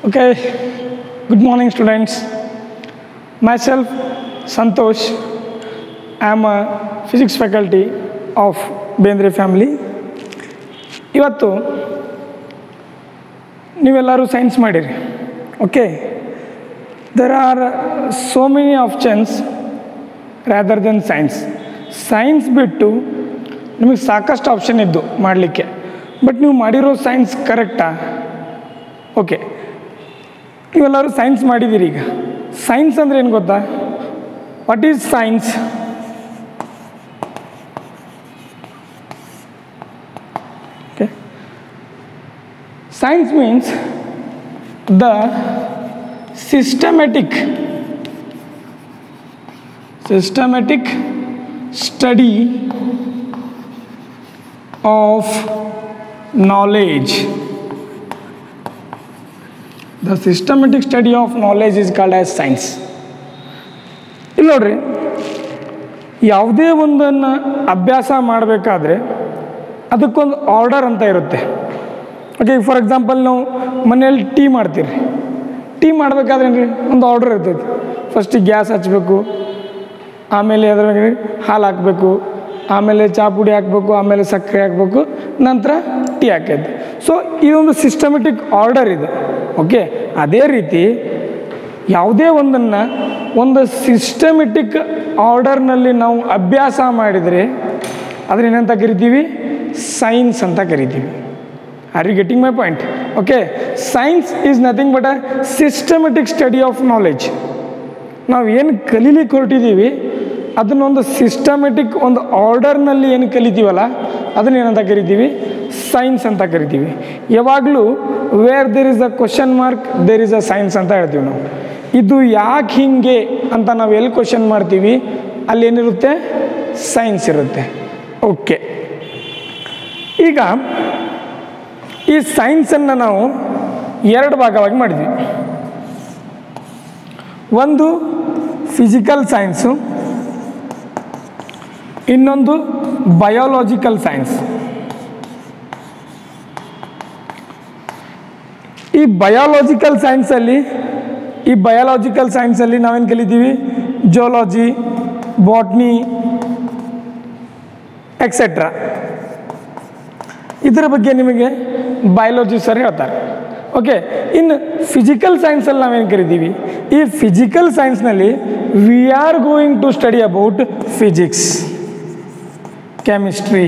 Okay, good morning, students. Myself, Santosh. I am a physics faculty of Bendre family ಇವತ್ತು ನೀವೆಲ್ಲರೂ science ಮಾಡಿರಿ okay there are so many options rather than science science ಬಿಟ್ಟು ನಿಮಗೆ ಸಾಕಷ್ಟು option ಇದ್ದು ಮಾಡಲಿಕ್ಕೆ but ನೀವು ಮಾಡಿರೋ ಸೈನ್ಸ್ ಕರೆಕ್ಟಾ ಓಕೆ ನೀವೆಲ್ಲರೂ ಸೈನ್ಸ್ ಮಾಡಿದ್ದೀರಿ ಈಗ ಸೈನ್ಸ್ ಅಂದರೆ ಏನು ಗೊತ್ತಾ what is science okay science means the systematic systematic study of knowledge the systematic study of knowledge is called as science ಇಲ್ಲಿ ನೋಡ್ರಿ ಯಾವುದೇ ಒಂದನ್ನು ಅಭ್ಯಾಸ ಮಾಡಬೇಕಾದ್ರೆ ಅದಕ್ಕೊಂದು ಆರ್ಡರ್ ಅಂತ ಇರುತ್ತೆ ಓಕೆ ಫಾರ್ ಎಕ್ಸಾಂಪಲ್ ನಾವು ಮನೆಯಲ್ಲಿ ಟೀ ಮಾಡ್ತೀರಿ ಟೀ ಮಾಡಬೇಕಾದ್ರೆ ಏನ್ರಿ ಒಂದು ಆರ್ಡರ್ ಇರ್ತೈತಿ ಫಸ್ಟಿಗೆ ಗ್ಯಾಸ್ ಹಚ್ಚಬೇಕು ಆಮೇಲೆ ಅದ್ರಾಗ ಹಾಲು ಹಾಕಬೇಕು ಆಮೇಲೆ ಚಹಾ ಪುಡಿ ಹಾಕಬೇಕು ಆಮೇಲೆ ಸಕ್ಕರೆ ಹಾಕಬೇಕು ನಂತರ ಟೀ ಹಾಕೈತೆ ಸೊ ಇದೊಂದು ಸಿಸ್ಟಮೆಟಿಕ್ ಆರ್ಡರ್ ಇದೆ ಓಕೆ ಅದೇ ರೀತಿ ಯಾವುದೇ ಒಂದನ್ನು ಒಂದು ಸಿಸ್ಟಮೆಟಿಕ್ ಆರ್ಡರ್ನಲ್ಲಿ ನಾವು ಅಭ್ಯಾಸ ಮಾಡಿದರೆ ಅದ್ರ ಏನಂತ ಕರಿತೀವಿ ಸೈನ್ಸ್ ಅಂತ ಕರಿತೀವಿ are you getting my point okay science is nothing but a systematic study of knowledge ನಾವು ಏನು ಕಲೀಲಿಕ್ಕೆ ಹೊರಟಿದ್ದೀವಿ ಅದನ್ನೊಂದು ಸಿಸ್ಟಮೆಟಿಕ್ ಒಂದು ಆರ್ಡರ್ನಲ್ಲಿ ಏನು ಕಲಿತೀವಲ್ಲ ಅದನ್ನ ಏನಂತ ಕರಿತೀವಿ ಸೈನ್ಸ್ ಅಂತ ಕರಿತೀವಿ ಯಾವಾಗಲೂ where there is a question mark there is a science ಅಂತ ಹೇಳ್ತೀವಿ ನಾವು ಇದು ಯಾಕೆ ಹಿಂಗೆ ಅಂತ ನಾವು ಎಲ್ಲಿ ಕ್ವಶನ್ ಮಾಡ್ತೀವಿ ಅಲ್ಲಿ ಏನಿರುತ್ತೆ ಸೈನ್ಸ್ ಇರುತ್ತೆ ಓಕೆ ಈಗ ಈ ಸೈನ್ಸನ್ನು ನಾವು ಎರಡು ಭಾಗವಾಗಿ ಮಾಡಿದ್ವಿ ಒಂದು ಫಿಸಿಕಲ್ ಸೈನ್ಸು ಇನ್ನೊಂದು ಬಯೋಲಾಜಿಕಲ್ ಸೈನ್ಸ್ ಈ ಬಯೋಲಾಜಿಕಲ್ ಸೈನ್ಸಲ್ಲಿ ಈ ಬಯೋಲಾಜಿಕಲ್ ಸೈನ್ಸಲ್ಲಿ ನಾವೇನು ಕಲಿತೀವಿ ಜೋಲಾಜಿ ಬಾಟ್ನಿ ಎಕ್ಸೆಟ್ರಾ ಇದರ ಬಗ್ಗೆ ನಿಮಗೆ ಬಯಾಲಜಿ ಸರ್ ಹೇಳ್ತಾರೆ ಓಕೆ ಇನ್ನು ಫಿಸಿಕಲ್ ಸೈನ್ಸಲ್ಲಿ ನಾವೇನು ಕರಿತೀವಿ ಈ ಫಿಸಿಕಲ್ ಸೈನ್ಸ್ನಲ್ಲಿ we are going to study about physics chemistry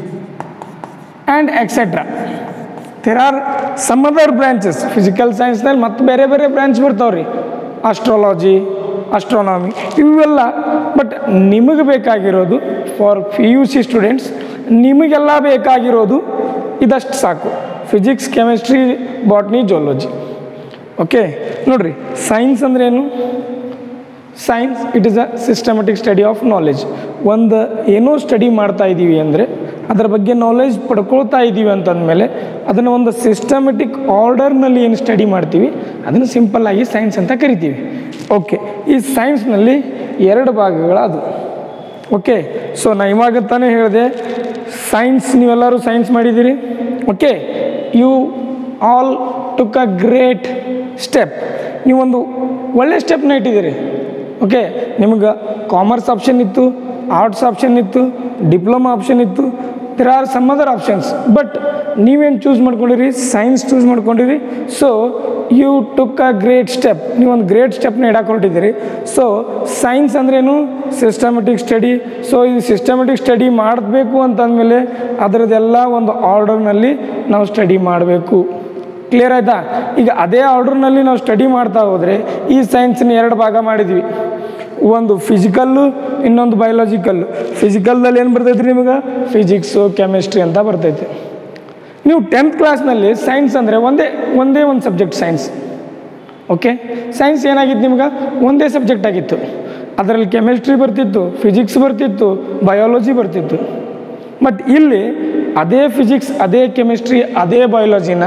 and etcetera there are some other branches physical ಸೈನ್ಸ್ನಲ್ಲಿ ಮತ್ತೆ ಬೇರೆ ಬೇರೆ ಬ್ರಾಂಚ್ ಬರ್ತಾವ್ರಿ ಆಸ್ಟ್ರಾಲಜಿ ಅಸ್ಟ್ರಾನಮಿ ಇವೆಲ್ಲ ಬಟ್ ನಿಮಗೆ ಬೇಕಾಗಿರೋದು for P U C students ನಿಮಗೆಲ್ಲ ಬೇಕಾಗಿರೋದು ಇದಷ್ಟು ಸಾಕು physics chemistry botany zoology okay ನೋಡ್ರಿ ಸೈನ್ಸ್ ಅಂದ್ರೇನು science it is a systematic study of knowledge ಒಂದು ಏನೋ ಸ್ಟಡಿ ಮಾಡ್ತಾ ಇದ್ದೀವಿ ಅಂದರೆ ಅದರ ಬಗ್ಗೆ ನಾಲೆಜ್ ಪಡ್ಕೊಳ್ತಾ ಇದ್ದೀವಿ ಅಂತಂದಮೇಲೆ ಅದನ್ನು ಒಂದು ಸಿಸ್ಟಮೆಟಿಕ್ ಆರ್ಡರ್ನಲ್ಲಿ ಏನು ಸ್ಟಡಿ ಮಾಡ್ತೀವಿ ಅದನ್ನು ಸಿಂಪಲ್ಲಾಗಿ ಸೈನ್ಸ್ ಅಂತ ಕರಿತೀವಿ ಓಕೆ ಈ ಸೈನ್ಸ್ನಲ್ಲಿ ಎರಡು ಭಾಗಗಳದು ಓಕೆ ಸೊ ನಾ ಇವಾಗ ತಾನೇ ಹೇಳಿದೆ ಸೈನ್ಸ್ ನೀವೆಲ್ಲರೂ ಸೈನ್ಸ್ ಮಾಡಿದ್ದೀರಿ okay you all took a great step ನೀವೊಂದು ಒಳ್ಳೆ ಸ್ಟೆಪ್ನ ಇಟ್ಟಿದ್ದೀರಿ ಓಕೆ ನಿಮ್ಗೆ ಕಾಮರ್ಸ್ ಆಪ್ಷನ್ ಇತ್ತು ಆರ್ಟ್ಸ್ ಆಪ್ಷನ್ ಇತ್ತು ಡಿಪ್ಲೊಮಾ ಆಪ್ಷನ್ ಇತ್ತು there are some other options but ನೀವೇನು ಚೂಸ್ ಮಾಡ್ಕೊಂಡಿರಿ ಸೈನ್ಸ್ ಚೂಸ್ ಮಾಡ್ಕೊಂಡಿರಿ so you took a great step ನೀವೊಂದು ಗ್ರೇಟ್ ಸ್ಟೆಪ್ನ ಇಡಕ್ಕೆ ಹೊರಟಿದ್ದೀರಿ ಸೊ ಸೈನ್ಸ್ ಅಂದ್ರೇನು ಸಿಸ್ಟಮೆಟಿಕ್ ಸ್ಟಡಿ ಸೊ ಈ ಸಿಸ್ಟಮೆಟಿಕ್ ಸ್ಟಡಿ ಮಾಡಬೇಕು ಅಂತಂದಮೇಲೆ ಅದರದ್ದೆಲ್ಲ ಒಂದು ಆರ್ಡರ್ನಲ್ಲಿ ನಾವು ಸ್ಟಡಿ ಮಾಡಬೇಕು ಕ್ಲಿಯರ್ ಆಯಿತಾ ಈಗ ಅದೇ ಆರ್ಡರ್ನಲ್ಲಿ ನಾವು ಸ್ಟಡಿ ಮಾಡ್ತಾ ಹೋದರೆ ಈ ಸೈನ್ಸ್ನ ಎರಡು ಭಾಗ ಮಾಡಿದ್ವಿ ಒಂದು ಫಿಸಿಕಲ್ಲು ಇನ್ನೊಂದು ಬಯೋಲಾಜಿಕಲ್ಲು ಫಿಸಿಕಲ್ದಲ್ಲಿ ಏನು ಬರ್ತೈತೆ ರೀ ನಿಮಗೆ ಫಿಸಿಕ್ಸು ಕೆಮಿಸ್ಟ್ರಿ ಅಂತ ಬರ್ತೈತೆ ನೀವು ಟೆಂತ್ ಕ್ಲಾಸ್ನಲ್ಲಿ ಸೈನ್ಸ್ ಅಂದರೆ ಒಂದೇ ಒಂದೇ ಒಂದು ಸಬ್ಜೆಕ್ಟ್ ಸೈನ್ಸ್ ಓಕೆ ಸೈನ್ಸ್ ಏನಾಗಿತ್ತು ನಿಮ್ಗೆ ಒಂದೇ ಸಬ್ಜೆಕ್ಟ್ ಆಗಿತ್ತು ಅದರಲ್ಲಿ ಕೆಮಿಸ್ಟ್ರಿ ಬರ್ತಿತ್ತು ಫಿಸಿಕ್ಸ್ ಬರ್ತಿತ್ತು ಬಯಾಲಜಿ ಬರ್ತಿತ್ತು ಬಟ್ ಇಲ್ಲಿ ಅದೇ ಫಿಸಿಕ್ಸ್ ಅದೇ ಕೆಮಿಸ್ಟ್ರಿ ಅದೇ ಬಯಾಲಜಿನ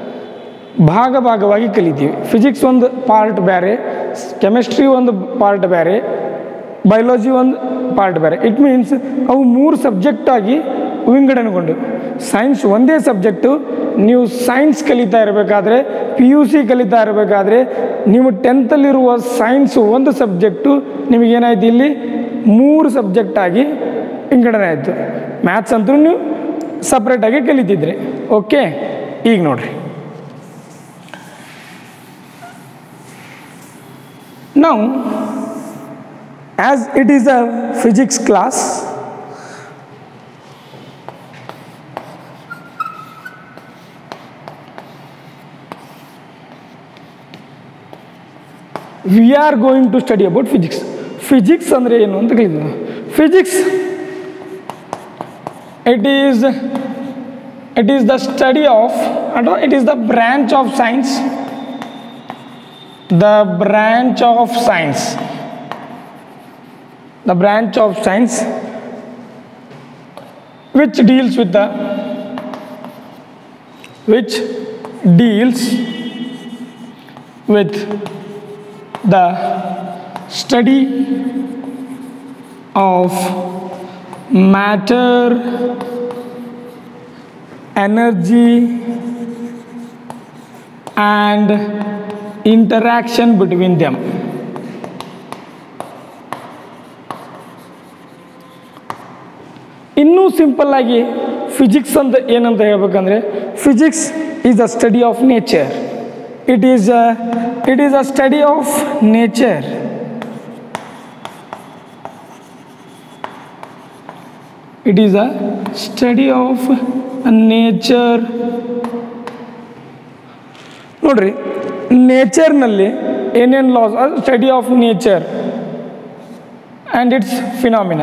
ಭಾಗ ಭಾಗವಾಗಿ ಕಲಿತೀವಿ ಫಿಸಿಕ್ಸ್ ಒಂದು ಪಾರ್ಟ್ ಬೇರೆ ಕೆಮಿಸ್ಟ್ರಿ ಒಂದು ಪಾರ್ಟ್ ಬೇರೆ ಬಯಾಲಜಿ ಒಂದು ಪಾರ್ಟ್ ಬೇರೆ ಇಟ್ ಮೀನ್ಸ್ ಅವು ಮೂರು ಸಬ್ಜೆಕ್ಟಾಗಿ ವಿಂಗಡಣೆಗೊಂಡು ಸೈನ್ಸ್ ಒಂದೇ ಸಬ್ಜೆಕ್ಟು ನೀವು ಸೈನ್ಸ್ ಕಲಿತಾ ಇರಬೇಕಾದ್ರೆ ಪಿ ಯು ಸಿ ಕಲಿತಾ ಇರಬೇಕಾದ್ರೆ ನೀವು ಟೆಂತಲ್ಲಿರುವ ಸೈನ್ಸು ಒಂದು ಸಬ್ಜೆಕ್ಟು ನಿಮಗೇನಾಯ್ತು ಇಲ್ಲಿ ಮೂರು ಸಬ್ಜೆಕ್ಟ್ ಆಗಿ ವಿಂಗಡಣೆ ಆಯಿತು ಮ್ಯಾಥ್ಸ್ ಅಂತೂ ನೀವು ಸಪ್ರೇಟಾಗಿ ಕಲಿತಿದ್ರಿ ಓಕೆ ಈಗ ನೋಡ್ರಿ ನಾವು as it is a physics class we are going to study about physics physics ಅಂದರೆ ಏನು ಅಂತ ಕಲಿತೀವಿ physics it is it is the study of ಅಥವಾ it is the branch of science the branch of science the branch of science which deals with the which deals with the study of matter energy and interaction between them ಇನ್ನೂ simple ಆಗಿ physics ಅಂತ ಏನಂತ ಹೇಳ್ಬೇಕಂದ್ರೆ physics is a study of nature it is a it is a study of nature it is a study of nature ನೋಡ್ರಿ ನೇಚರ್ನಲ್ಲಿ ಏನೇನು laws study of nature and its phenomena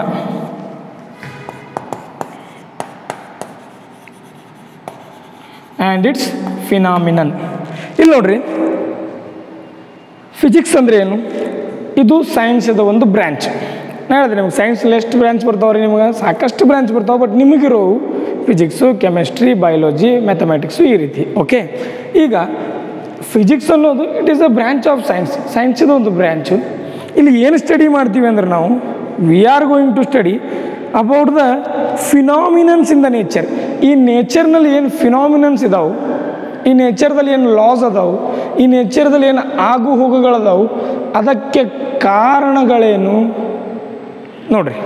and its phenomenon ಇಲ್ಲಿ ನೋಡ್ರಿ physics ಅಂದರೆ ಏನು ಇದು ಸೈನ್ಸದ ಒಂದು branch ನಾ ಹೇಳಿದೆ ನಿಮ್ಗೆ ಸೈನ್ಸಲ್ಲಿ ಎಷ್ಟು ಬ್ರ್ಯಾಂಚ್ ಬರ್ತಾವ್ರಿ ನಿಮ್ಗೆ ಸಾಕಷ್ಟು ಬ್ರ್ಯಾಂಚ್ ಬರ್ತಾವೆ ಬಟ್ ನಿಮಗಿರೋ ಫಿಸಿಕ್ಸು ಕೆಮಿಸ್ಟ್ರಿ ಬಯಾಲಜಿ ಮ್ಯಾಥಮೆಟಿಕ್ಸು ಈ ರೀತಿ ಓಕೆ ಈಗ ಫಿಸಿಕ್ಸ್ ಅನ್ನೋದು it is a branch of science ಸೈನ್ಸಿದ ಒಂದು ಬ್ರ್ಯಾಂಚು ಇಲ್ಲಿ ಏನು ಸ್ಟಡಿ ಮಾಡ್ತೀವಿ ಅಂದ್ರೆ ನಾವು we are going to study about the phenomenons in the nature ಈ ನೇಚರ್ನಲ್ಲಿ ಏನು ಫಿನಾಮಿನನ್ಸ್ ಇದಾವೆ ಈ ನೇಚರ್ದಲ್ಲಿ ಏನು ಲಾಸ್ ಅದಾವು ಈ ನೇಚರ್ದಲ್ಲಿ ಏನು ಆಗು ಹೋಗುಗಳದಾವು ಅದಕ್ಕೆ ಕಾರಣಗಳೇನು ನೋಡ್ರಿ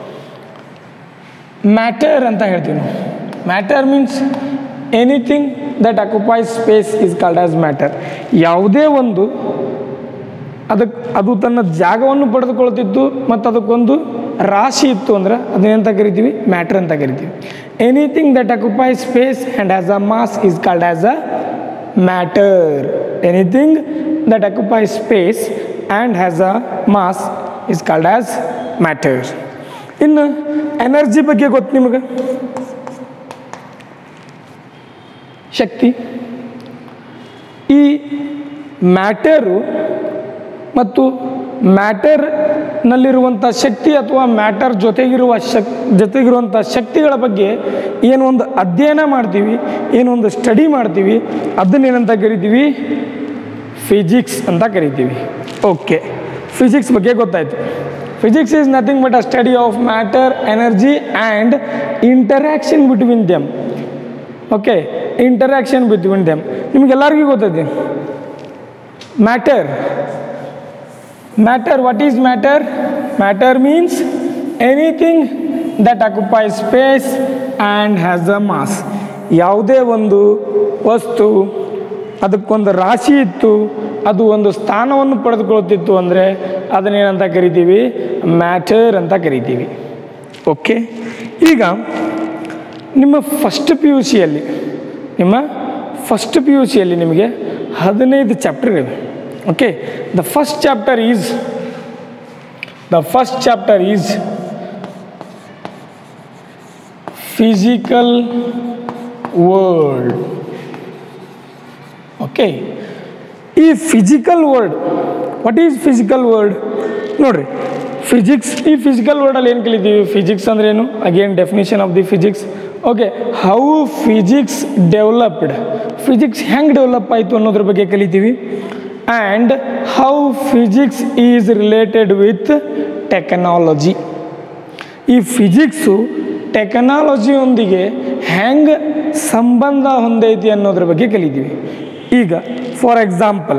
ಮ್ಯಾಟರ್ ಅಂತ ಹೇಳ್ತೀವಿ ನಾವು matter means anything that occupies space is called as matter ಯಾವುದೇ ಒಂದು ಅದಕ್ಕೆ ಅದು ತನ್ನ ಜಾಗವನ್ನು ಪಡೆದುಕೊಳ್ತಿತ್ತು ಮತ್ತು ಅದಕ್ಕೊಂದು ರಾಶಿ ಇತ್ತು ಅಂದ್ರೆ ಅದನ್ನೆಂತ ಕರಿತೀವಿ ಮ್ಯಾಟ್ರ್ ಅಂತ ಕರಿತೀವಿ anything that occupies space and as a mass is called as a matter anything that occupies space and has a mass is called as matter ಇನ್ನು ಎನರ್ಜಿ ಬಗ್ಗೆ ಗೊತ್ತು ನಿಮಗೆ ಶಕ್ತಿ ಈ ಮ್ಯಾಟರು ಮತ್ತು ಮ್ಯಾಟರ್ನಲ್ಲಿರುವಂಥ ಶಕ್ತಿ ಅಥವಾ ಮ್ಯಾಟರ್ ಜೊತೆಗಿರುವ ಶಕ್ ಜೊತೆಗಿರುವಂಥ ಶಕ್ತಿಗಳ ಬಗ್ಗೆ ಏನು ಒಂದು ಅಧ್ಯಯನ ಮಾಡ್ತೀವಿ ಏನು ಒಂದು ಸ್ಟಡಿ ಮಾಡ್ತೀವಿ ಅದನ್ನೇನಂತ ಕರಿತೀವಿ ಫಿಸಿಕ್ಸ್ ಅಂತ ಕರಿತೀವಿ ಓಕೆ ಫಿಸಿಕ್ಸ್ ಬಗ್ಗೆ ಗೊತ್ತಾಯಿತು physics is nothing but a study of matter energy and interaction between them okay interaction between them ನಿಮಗೆಲ್ಲರಿಗೂ ಗೊತ್ತೈತಿ matter matter what is matter matter means anything that occupies space and has a mass ಯಾವುದೇ ಒಂದು ವಸ್ತು ಅದಕ್ಕೊಂದು ರಾಶಿ ಇತ್ತು ಅದು ಒಂದು ಸ್ಥಾನವನ್ನು ಪಡೆದುಕೊಳ್ತಿತ್ತು ಅಂದರೆ ಅದನ್ನೇನಂತ ಕರಿತೀವಿ ಮ್ಯಾಟರ್ ಅಂತ ಕರಿತೀವಿ ಓಕೆ ಈಗ ನಿಮ್ಮ ಫಸ್ಟ್ ಪಿ ಯು ಸಿಯಲ್ಲಿ ನಿಮ್ಮ ಫಸ್ಟ್ ಪಿ ಯು ಸಿಯಲ್ಲಿ ನಿಮಗೆ ಹದಿನೈದು ಚಾಪ್ಟರ್ ಇವೆ okay the first chapter is the first chapter is physical world okay ಈ physical world what is physical world ನೋಡ್ರಿ ಫಿಸಿಕ್ಸ್ ಈ ಫಿಸಿಕಲ್ ವರ್ಡಲ್ಲಿ ಏನು ಕಲಿತೀವಿ ಫಿಸಿಕ್ಸ್ ಅಂದ್ರೆ ಏನು again definition of the physics okay how physics developed physics ಹೆಂಗೆ develop ಆಯಿತು ಅನ್ನೋದ್ರ ಬಗ್ಗೆ ಕಲಿತೀವಿ and how physics is related with technology ಈ ಫಿಸಿಕ್ಸು ಟೆಕ್ನಾಲಜಿಯೊಂದಿಗೆ ಹೆಂಗೆ ಸಂಬಂಧ ಹೊಂದೈತಿ ಅನ್ನೋದ್ರ ಬಗ್ಗೆ ಕಲಿತೀವಿ ಈಗ ಫಾರ್ ಎಕ್ಸಾಂಪಲ್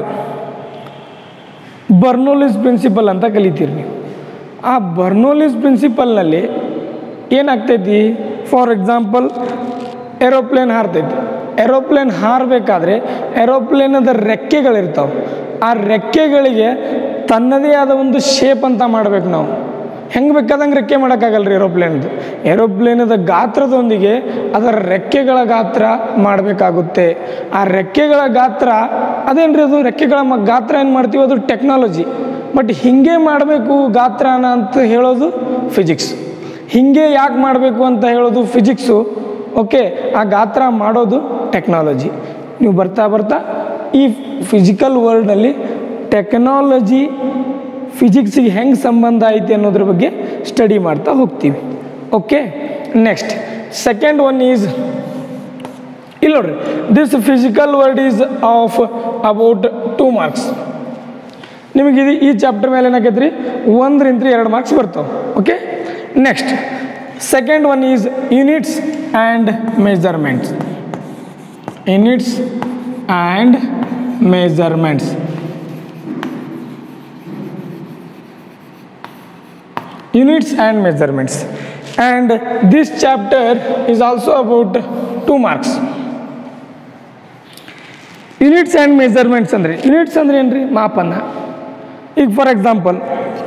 ಬರ್ನೋಲಿಸ್ ಪ್ರಿನ್ಸಿಪಲ್ ಅಂತ ಕಲಿತೀರಿ ನೀವು ಆ ಬರ್ನೋಲಿಸ್ ಪ್ರಿನ್ಸಿಪಲ್ನಲ್ಲಿ ಏನಾಗ್ತೈತಿ ಫಾರ್ ಎಕ್ಸಾಂಪಲ್ ಏರೋಪ್ಲೇನ್ ಹಾರ್ತೈತಿ ಏರೋಪ್ಲೇನ್ ಹಾರಬೇಕಾದ್ರೆ ಏರೋಪ್ಲೇನದ ರೆಕ್ಕೆಗಳಿರ್ತಾವೆ ಆ ರೆಕ್ಕೆಗಳಿಗೆ ತನ್ನದೇ ಆದ ಒಂದು ಶೇಪ್ ಅಂತ ಮಾಡ್ಬೇಕು ನಾವು ಹೆಂಗೆ ಬೇಕಾದಂಗೆ ರೆಕ್ಕೆ ಮಾಡೋಕ್ಕಾಗಲ್ಲ ರೀ ಏರೋಪ್ಲೇನ್ದು ಏರೋಪ್ಲೇನದ ಗಾತ್ರದೊಂದಿಗೆ ಅದರ ರೆಕ್ಕೆಗಳ ಗಾತ್ರ ಮಾಡಬೇಕಾಗುತ್ತೆ ಆ ರೆಕ್ಕೆಗಳ ಗಾತ್ರ ಅದೇನ್ರಿ ಅದು ರೆಕ್ಕೆಗಳ ಮ ಗಾತ್ರ ಏನು ಮಾಡ್ತೀವಿ ಅದು ಟೆಕ್ನಾಲಜಿ ಬಟ್ ಹಿಂಗೆ ಮಾಡಬೇಕು ಗಾತ್ರನ ಅಂತ ಹೇಳೋದು ಫಿಸಿಕ್ಸ್ ಹಿಂಗೆ ಯಾಕೆ ಮಾಡಬೇಕು ಅಂತ ಹೇಳೋದು ಫಿಸಿಕ್ಸು ಓಕೆ ಆ ಗಾತ್ರ ಮಾಡೋದು ಟೆಕ್ನಾಲಜಿ ನೀವು ಬರ್ತಾ ಬರ್ತಾ ಈ ಫಿಸಿಕಲ್ ವರ್ಲ್ಡ್ನಲ್ಲಿ ಟೆಕ್ನಾಲಜಿ ಫಿಸಿಕ್ಸಿಗೆ ಹೆಂಗೆ ಸಂಬಂಧ ಐತಿ ಅನ್ನೋದ್ರ ಬಗ್ಗೆ ಸ್ಟಡಿ ಮಾಡ್ತಾ ಹೋಗ್ತೀವಿ okay next second one is ಇಲ್ಲಿ ನೋಡ್ರಿ this physical world is of about two marks ನಿಮಗೆ ಇದು ಈ ಚಾಪ್ಟರ್ ಮೇಲೆ ಏನಾಗೈತೆ ರೀ ಒಂದರಿಂದ ಎರಡು ಮಾರ್ಕ್ಸ್ ಬರ್ತಾವೆ okay next second one is units and measurements units and measurements units and measurements and this chapter is also about 2 marks units and measurements ಅಂದರೆ units ಅಂದ್ರೆ ಏನು ರೀ ಮಾಪನ ಈಗ ಫಾರ್ ಎಕ್ಸಾಂಪಲ್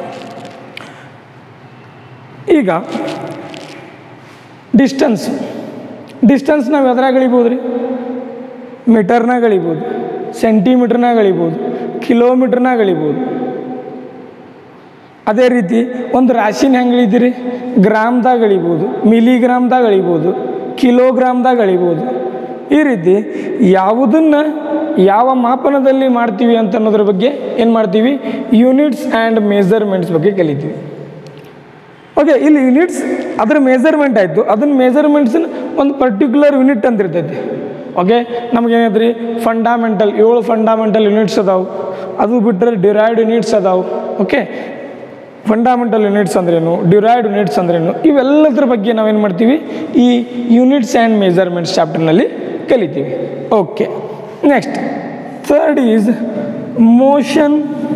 ಈಗ ಡಿಸ್ಟನ್ಸ್ ಡಿಸ್ಟನ್ಸ್ ನಾವು ಎದ್ರಾಗ ಇಳಿಬೋದು ರೀ ಮೀಟರ್ನಾಗ ಇಳಿಬೋದು ಸೆಂಟಿಮೀಟ್ರ್ನಾಗ ಇಳಿಬೋದು ಕಿಲೋಮೀಟ್ರ್ನಾಗ ಇಳಿಬೋದು ಅದೇ ರೀತಿ ಒಂದು ರಾಶಿನ ಹೆಂಗೆ ಇಳಿದಿರಿ ಗ್ರಾಮ್ದಾಗ ಇಳಿಬೋದು ಮಿಲಿಗ್ರಾಮ್ದಾಗ ಇಳಿಬೋದು ಕಿಲೋಗ್ರಾಮ್ದಾಗ ಇಳಿಬೋದು ಈ ರೀತಿ ಯಾವುದನ್ನು ಯಾವ ಮಾಪನದಲ್ಲಿ ಮಾಡ್ತೀವಿ ಅಂತ ಅನ್ನೋದ್ರ ಬಗ್ಗೆ ಏನು ಮಾಡ್ತೀವಿ ಯೂನಿಟ್ಸ್ ಆ್ಯಂಡ್ ಮೆಜರ್ಮೆಂಟ್ಸ್ ಬಗ್ಗೆ ಕಲಿತೀವಿ ಓಕೆ ಇಲ್ಲಿ ಯೂನಿಟ್ಸ್ ಅದ್ರ ಮೆಜರ್ಮೆಂಟ್ ಆಯಿತು ಅದನ್ನ ಮೆಜರ್ಮೆಂಟ್ಸನ್ನ ಒಂದು ಪರ್ಟಿಕ್ಯುಲರ್ ಯೂನಿಟ್ ಅಂತ ಇರ್ತೈತಿ ಓಕೆ ನಮಗೇನೈತೆ ರೀ ಫಂಡಾಮೆಂಟಲ್ ಏಳು ಫಂಡಾಮೆಂಟಲ್ ಯೂನಿಟ್ಸ್ ಅದಾವೆ ಅದು ಬಿಟ್ಟರೆ ಡಿರೈವ್ಡ್ ಯೂನಿಟ್ಸ್ ಅದಾವೆ ಓಕೆ ಫಂಡಾಮೆಂಟಲ್ ಯೂನಿಟ್ಸ್ ಅಂದ್ರೇನು ಡಿರೈವ್ಡ್ ಯೂನಿಟ್ಸ್ ಅಂದ್ರೇನು ಇವೆಲ್ಲದ್ರ ಬಗ್ಗೆ ನಾವೇನು ಮಾಡ್ತೀವಿ ಈ ಯೂನಿಟ್ಸ್ ಆ್ಯಂಡ್ ಮೆಜರ್ಮೆಂಟ್ಸ್ ಚಾಪ್ಟರ್ನಲ್ಲಿ ಕಲಿತೀವಿ okay next third is motion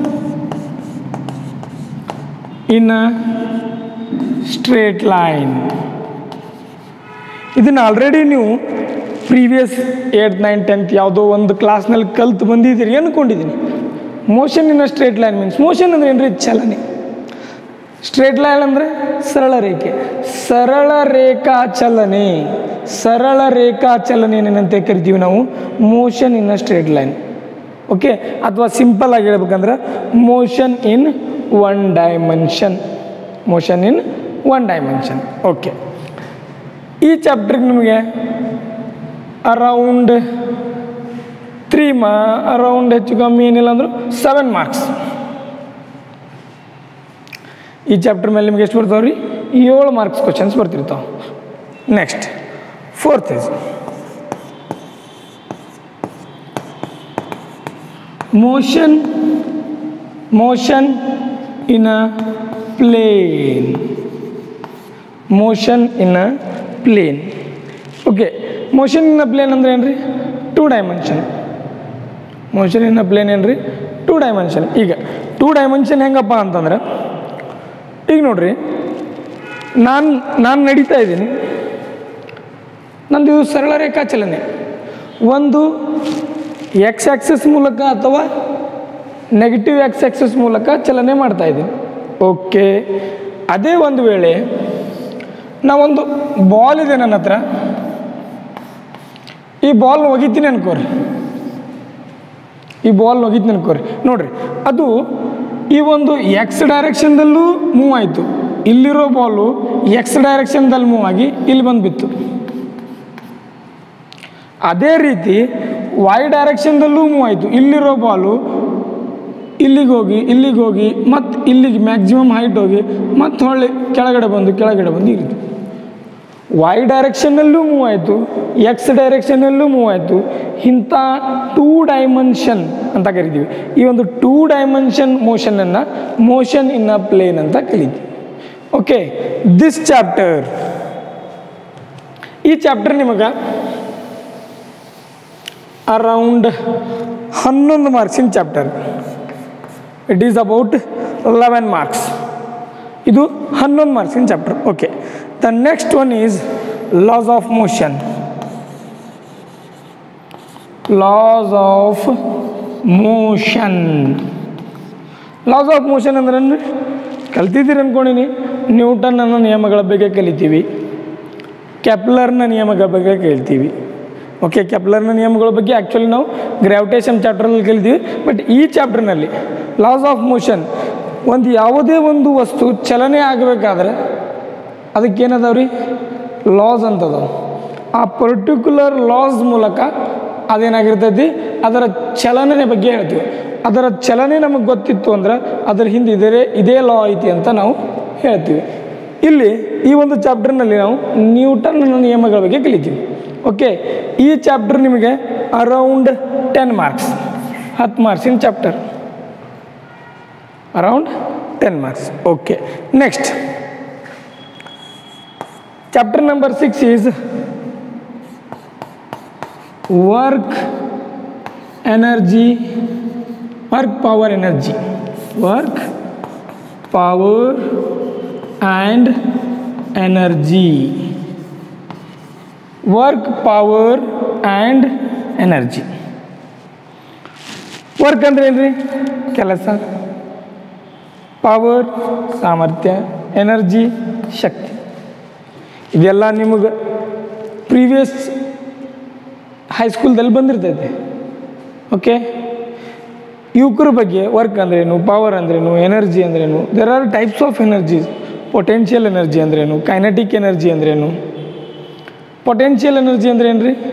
in a straight line ಇದನ್ನು ಆಲ್ರೆಡಿ ನೀವು ಪ್ರೀವಿಯಸ್ ಏಯ್ಟ್ ನೈನ್ ಟೆಂತ್ ಯಾವುದೋ ಒಂದು ಕ್ಲಾಸ್ನಲ್ಲಿ ಕಲ್ತು ಬಂದಿದ್ದೀರಿ ಅಂದ್ಕೊಂಡಿದ್ದೀನಿ motion in a straight line means motion ಅಂದ್ರೆ ಏನ್ರಿ ಚಲನೆ ಸ್ಟ್ರೇಟ್ ಲೈನ್ ಅಂದರೆ ಸರಳ ರೇಖೆ ಸರಳ ರೇಖಾ ಚಲನೆ ಸರಳ ರೇಖಾ ಚಲನೆ ಏನಂತ ಕರಿತೀವಿ ನಾವು motion in a straight line okay ಅಥವಾ ಸಿಂಪಲ್ ಆಗಿ ಹೇಳ್ಬೇಕಂದ್ರೆ motion in one dimension motion in one dimension okay ಈ ಚಾಪ್ಟ್ರಿಗೆ ನಿಮಗೆ ಅರೌಂಡ್ ತ್ರೀ ಮಾ ಅರೌಂಡ್ ಹೆಚ್ಚು ಕಮ್ಮಿ ಏನಿಲ್ಲ ಅಂದರೂ ಸೆವೆನ್ ಮಾರ್ಕ್ಸ್ ಈ ಚಾಪ್ಟರ್ ಮೇಲೆ ನಿಮ್ಗೆ ಎಷ್ಟು ಬರ್ತಾವೆ ರೀ ಏಳು ಮಾರ್ಕ್ಸ್ ಕ್ವಶನ್ಸ್ ಬರ್ತಿರ್ತಾವೆ next fourth is motion motion in a plane motion in a plane okay motion in a plane ಅಂದ್ರೆ ಏನು ರೀ two dimension motion in a plane ಏನು ರೀ ಟೂ ಡೈಮೆನ್ಷನ್ ಈಗ ಟೂ ಡೈಮೆನ್ಷನ್ ಹೆಂಗಪ್ಪ ಅಂತಂದ್ರೆ ಈಗ ನೋಡ್ರಿ ನಾನು ನಾನು ನಡೀತಾ ಇದ್ದೀನಿ ನಂದು ಇದು ಸರಳ ರೇಖಾ ಚಲನೆ ಒಂದು ಎಕ್ಸ್ ಆಕ್ಸಿಸ್ ಮೂಲಕ ಅಥವಾ ನೆಗೆಟಿವ್ ಎಕ್ಸ್ ಆಕ್ಸಿಸ್ ಮೂಲಕ ಚಲನೆ ಮಾಡ್ತಾ ಇದ್ದೀನಿ ಓಕೆ ಅದೇ ಒಂದು ವೇಳೆ ನಾವೊಂದು ಬಾಲ್ ಇದೆ ನನ್ನ ಹತ್ರ ಈ ಬಾಲ್ ಒಗಿತೀನಿ ಅನ್ಕೋರಿ ಈ ಬಾಲ್ ಒಗಿತೀನಿ ಅನ್ಕೋರಿ ನೋಡ್ರಿ ಅದು ಈ ಒಂದು ಎಕ್ಸ್ ಡೈರೆಕ್ಷನ್ದಲ್ಲೂ ಮೂವ್ ಆಯಿತು ಇಲ್ಲಿರೋ ಬಾಲು ಎಕ್ಸ್ ಡೈರೆಕ್ಷನ್ದಲ್ಲಿ ಮೂವ್ ಆಗಿ ಇಲ್ಲಿ ಬಂದು ಬಿತ್ತು ಅದೇ ರೀತಿ ವೈ ಡೈರೆಕ್ಷನ್ದಲ್ಲೂ ಮೂವ್ ಆಯಿತು ಇಲ್ಲಿರೋ ಬಾಲು ಇಲ್ಲಿಗೆ ಹೋಗಿ ಇಲ್ಲಿಗೆ ಹೋಗಿ ಮತ್ತು ಇಲ್ಲಿಗೆ ಮ್ಯಾಕ್ಸಿಮಮ್ ಹೈಟ್ ಹೋಗಿ ಮತ್ತು ಹೊಳ್ಳಿ ಕೆಳಗಡೆ ಬಂದು ಕೆಳಗಡೆ ಬಂದು ಈ ರೀತಿ ವೈ ಡೈರೆಕ್ಷನ್ನಲ್ಲೂ ಮೂವ್ ಆಯಿತು ಎಕ್ಸ್ ಡೈರೆಕ್ಷನ್ನಲ್ಲೂ ಮೂವ್ ಆಯಿತು ಇಂಥ ಟೂ ಡೈಮೆನ್ಷನ್ ಅಂತ ಕರಿತೀವಿ ಈ ಒಂದು ಟೂ ಡೈಮೆನ್ಷನ್ ಮೋಷನನ್ನು ಮೋಷನ್ ಇನ್ ಅ ಪ್ಲೇನ್ ಅಂತ ಕಲಿತೀವಿ ಓಕೆ ದಿಸ್ ಚಾಪ್ಟರ್ ಈ ಚಾಪ್ಟರ್ ನಿಮಗೆ ಅರೌಂಡ್ ಹನ್ನೊಂದು ಮಾರ್ಕ್ಸಿನ chapter it is about eleven marks ಇದು ಹನ್ನೊಂದು ಮಾರ್ಕ್ಸಿನ chapter okay the next one is laws of motion laws of motion laws of motion ಅಂದ್ರೆ ಕಲ್ತಿದ್ದೀರಿ ಅನ್ಕೊಂಡಿನಿ ನ್ಯೂಟನ್ನ ನಿಯಮಗಳ ಬಗ್ಗೆ ಕಲಿತೀವಿ ಕೆಪ್ಲರ್ನ ನಿಯಮಗಳ ಬಗ್ಗೆ ಕೇಳ್ತೀವಿ ಓಕೆ ಕೆಪ್ಲರ್ನ ನಿಯಮಗಳ ಬಗ್ಗೆ ಆ್ಯಕ್ಚುಲಿ ನಾವು ಗ್ರಾವಿಟೇಷನ್ ಚಾಪ್ಟ್ರಲ್ಲಿ ಕಲಿತೀವಿ ಬಟ್ ಈ ಚಾಪ್ಟರ್ನಲ್ಲಿ ಲಾಸ್ ಆಫ್ ಮೋಷನ್ ಒಂದು ಯಾವುದೇ ಒಂದು ವಸ್ತು ಚಲನೆ ಆಗಬೇಕಾದ್ರೆ ಅದಕ್ಕೇನದಾವ ರೀ ಲಾಸ್ ಅಂತದವು ಆ ಪರ್ಟಿಕ್ಯುಲರ್ ಲಾಸ್ ಮೂಲಕ ಅದೇನಾಗಿರ್ತೈತಿ ಅದರ ಚಲನೆ ಬಗ್ಗೆ ಹೇಳ್ತೀವಿ ಅದರ ಚಲನೆ ನಮಗೆ ಗೊತ್ತಿತ್ತು ಅಂದ್ರೆ ಅದರ ಹಿಂದೆ ಇದೇ ಇದೇ ಲಾ ಐತಿ ಅಂತ ನಾವು ಹೇಳ್ತೀವಿ ಇಲ್ಲಿ ಈ ಒಂದು ಚಾಪ್ಟರ್ನಲ್ಲಿ ನಾವು ನ್ಯೂಟನ್ ನಿಯಮಗಳ ಬಗ್ಗೆ ಕಲಿತೀವಿ ಓಕೆ ಈ ಚಾಪ್ಟರ್ ನಿಮಗೆ ಅರೌಂಡ್ ಟೆನ್ ಮಾರ್ಕ್ಸ್ ಹತ್ತು ಮಾರ್ಕ್ಸಿನ chapter around ten marks okay next chapter number six is work energy work power energy work power and energy work power and energy work ಅಂದ್ರೆ ಏನ್ರಿ ಕೆಲಸ ಪವರ್ ಸಾಮರ್ಥ್ಯ ಎನರ್ಜಿ ಶಕ್ತಿ ಇದೆಲ್ಲ ನಿಮಗೆ ಪ್ರೀವಿಯಸ್ ಹೈಸ್ಕೂಲ್ದಲ್ಲಿ ಬಂದಿರ್ತೈತೆ ಓಕೆ ಯುವಕರ ಬಗ್ಗೆ ವರ್ಕ್ ಅಂದ್ರೇನು ಪವರ್ ಅಂದ್ರೇನು ಎನರ್ಜಿ ಅಂದ್ರೇನು there are types of energies potential energy ಅಂದ್ರೇನು ಕೈನೆಟಿಕ್ ಎನರ್ಜಿ ಅಂದ್ರೇನು ಪೊಟೆನ್ಷಿಯಲ್ ಎನರ್ಜಿ ಅಂದ್ರೆ ಏನು ರೀ